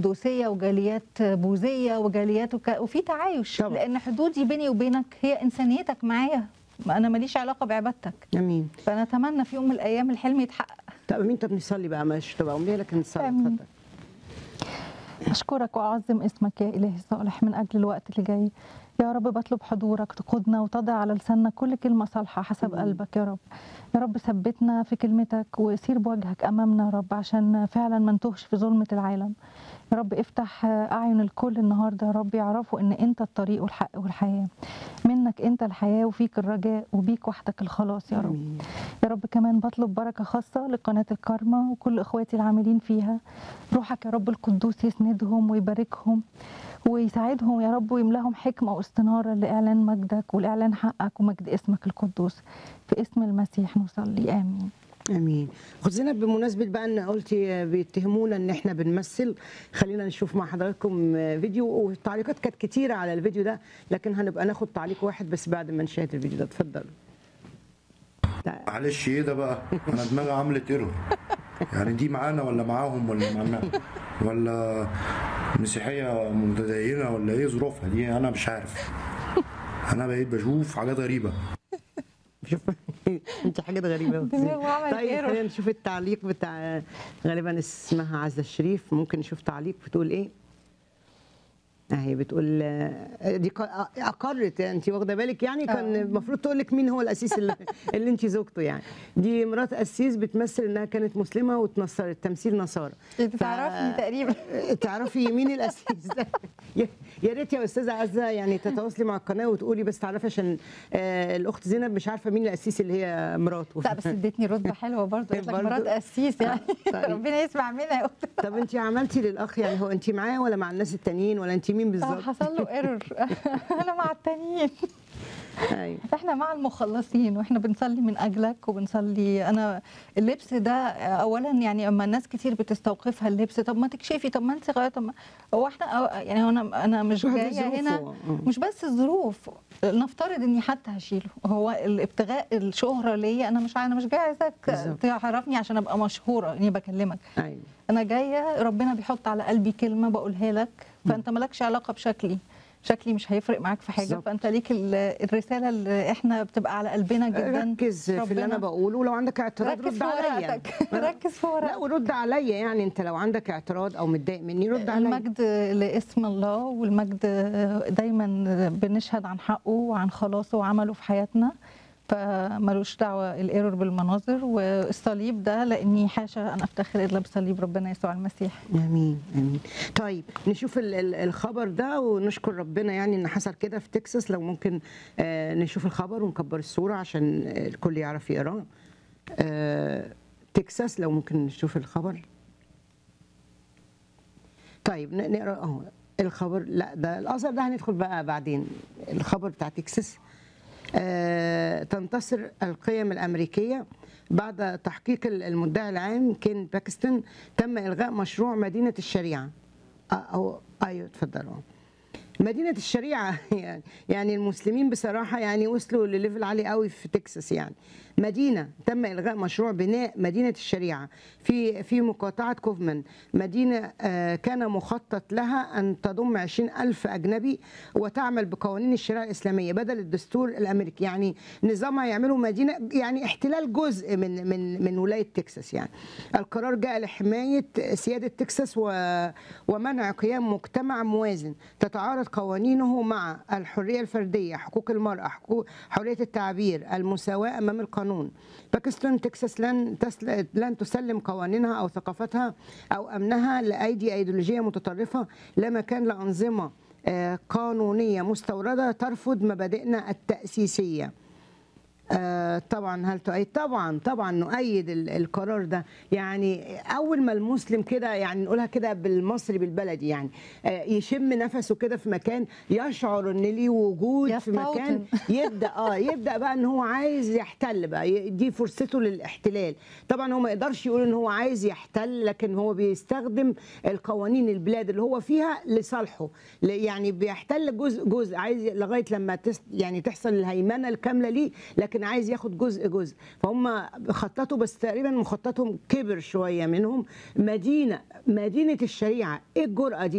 هندوسيه وجاليات بوذيه وجاليات وك... وفي تعايش طبعا. لان حدودي بيني وبينك هي انسانيتك معايا ما انا ماليش علاقه بعبادتك امين فانا اتمنى في يوم من الايام الحلم يتحقق طب امين طب نصلي بقى مش تبقى امنيه لكن نصلي آمين. اتفضل أشكرك وأعظم اسمك يا إلهي الصالح من أجل الوقت اللي جاي يا رب بطلب حضورك تقودنا وتضع على لساننا كل كلمة صالحة حسب آمين. قلبك يا رب يا رب ثبتنا في كلمتك وسير بوجهك أمامنا يا رب عشان فعلا ما نتوهش في ظلمة العالم يا رب افتح أعين الكل النهاردة يا رب يعرفوا إن أنت الطريق والحق والحياة منك أنت الحياة وفيك الرجاء وبيك وحدك الخلاص يا رب امين يا رب كمان بطلب بركة خاصة لقناة الكارما وكل إخواتي العاملين فيها روحك يا رب القدوس يسندهم ويباركهم ويساعدهم يا رب ويملاهم حكمة واستنارة لإعلان مجدك والإعلان حقك ومجد اسمك القدوس في اسم المسيح نصلي آمين امين خد زينب بمناسبه بقى ان قلتي بيتهمونا ان احنا بنمثل خلينا نشوف مع حضراتكم فيديو والتعليقات كانت كتيره على الفيديو ده لكن هنبقى ناخد تعليق واحد بس بعد ما نشاهد الفيديو ده اتفضلوا تع- معلش ايه ده بقى انا دماغي عملت ايرور يعني دي معانا ولا معاهم ولا معانا ولا مسيحيه متدينه ولا ايه ظروفها دي انا مش عارف انا بقيت بشوف حاجات غريبه شوف انت حاجات غريبه أوي. دماغه عملت طيب ايرور. خلينا نشوف التعليق بتاع غالبا اسمها عزه الشريف ممكن نشوف تعليق بتقول ايه اهي بتقول آه، دي ق- اقرت انت واخده بالك يعني كان آه. المفروض تقول لك مين هو الاسيس اللي, اللي انت زوجته يعني دي مرات قسيس بتمثل انها كانت مسلمه واتنصرت تمثيل نصارى انت ف- تعرفني تقريبا تعرفي مين الاسيس ده يا- يا ريت يا استاذه عزه يعني تتواصلي مع القناه وتقولي بس تعرفي عشان آه، الاخت زينب مش عارفه مين الاسيس اللي هي مراته لا بس ادتني رتبه حلوه برضه قلت لك برضه؟ مرات قسيس يعني طيب. ربنا يسمع منها يا اخت طب انت عملتي للاخ يعني هو انت معاه ولا مع الناس التانيين ولا انت مين آه، بالظبط؟ حصل له ايرور انا مع التانيين ايوه احنا مع المخلصين واحنا بنصلي من اجلك وبنصلي انا اللبس ده اولا يعني اما الناس كتير بتستوقفها اللبس طب ما تكشفي طب ما انت غايه طب ما هو احنا أو- يعني هو انا انا مش واحد جايه ظروفه. هنا آه. مش بس الظروف نفترض اني حتى هشيله هو الابتغاء الشهره ليا انا مش انا مش جايه عايزاك بالظبط. تعرفني عشان ابقى مشهوره اني بكلمك ايوه انا جايه ربنا بيحط على قلبي كلمه بقولها لك فانت مالكش علاقه بشكلي شكلي مش هيفرق معاك في حاجه بالظبط. فانت ليك ال- الرساله اللي احنا بتبقى على قلبنا جدا ركز في اللي انا ربنا- بقوله ولو عندك اعتراض ركز رد في عليا ورقتك ركز في لا ورقتك ورد عليا يعني انت لو عندك اعتراض او متضايق مني رد عليا المجد لاسم الله والمجد دايما بنشهد عن حقه وعن خلاصه وعمله في حياتنا فملوش دعوه الايرور بالمناظر والصليب ده لاني حاشا ان افتخر الا بصليب ربنا يسوع المسيح امين امين طيب نشوف ال- ال- الخبر ده ونشكر ربنا يعني ان حصل كده في تكساس لو ممكن آه، نشوف الخبر ونكبر الصوره عشان الكل يعرف يقراه آه، تكساس لو ممكن نشوف الخبر طيب ن- نقرا اهو الخبر لا ده الاثر ده هندخل بقى بعدين الخبر بتاع تكساس آه، تنتصر القيم الامريكيه بعد تحقيق المدعي العام كين باكستون تم الغاء مشروع مدينه الشريعه آه، او ايوه اتفضلوا مدينة الشريعة يعني يعني المسلمين بصراحة يعني وصلوا لليفل عالي قوي في تكساس يعني مدينة تم إلغاء مشروع بناء مدينة الشريعة في في مقاطعة كوفمان مدينة آه، كان مخطط لها أن تضم 20 ألف أجنبي وتعمل بقوانين الشريعة الإسلامية بدل الدستور الأمريكي يعني نظامها يعملوا مدينة يعني احتلال جزء من من من ولاية تكساس يعني القرار جاء لحماية سيادة تكساس و- ومنع قيام مجتمع موازن تتعارض قوانينه مع الحرية الفردية حقوق المرأة حقوق حرية التعبير المساواة أمام القانون باكستان تكساس لن تسل... لن تسلم قوانينها أو ثقافتها أو أمنها لأيدي أيديولوجية متطرفة لا مكان لأنظمة آه، قانونية مستوردة ترفض مبادئنا التأسيسية آه، طبعا هل تؤيد طبعا طبعا نؤيد ال- القرار ده يعني اول ما المسلم كده يعني نقولها كده بالمصري بالبلدي يعني آه، يشم نفسه كده في مكان يشعر ان ليه وجود في مكان يبدا اه يبدا بقى ان هو عايز يحتل بقى ي- دي فرصته للاحتلال طبعا هو ما يقدرش يقول ان هو عايز يحتل لكن هو بيستخدم القوانين البلاد اللي هو فيها لصالحه ل- يعني بيحتل جزء جزء عايز لغايه لما تس يعني تحصل الهيمنه الكامله ليه لكن لكن عايز ياخد جزء جزء فهم خططوا بس تقريبا مخططهم كبر شويه منهم مدينه مدينه الشريعه ايه الجرأه دي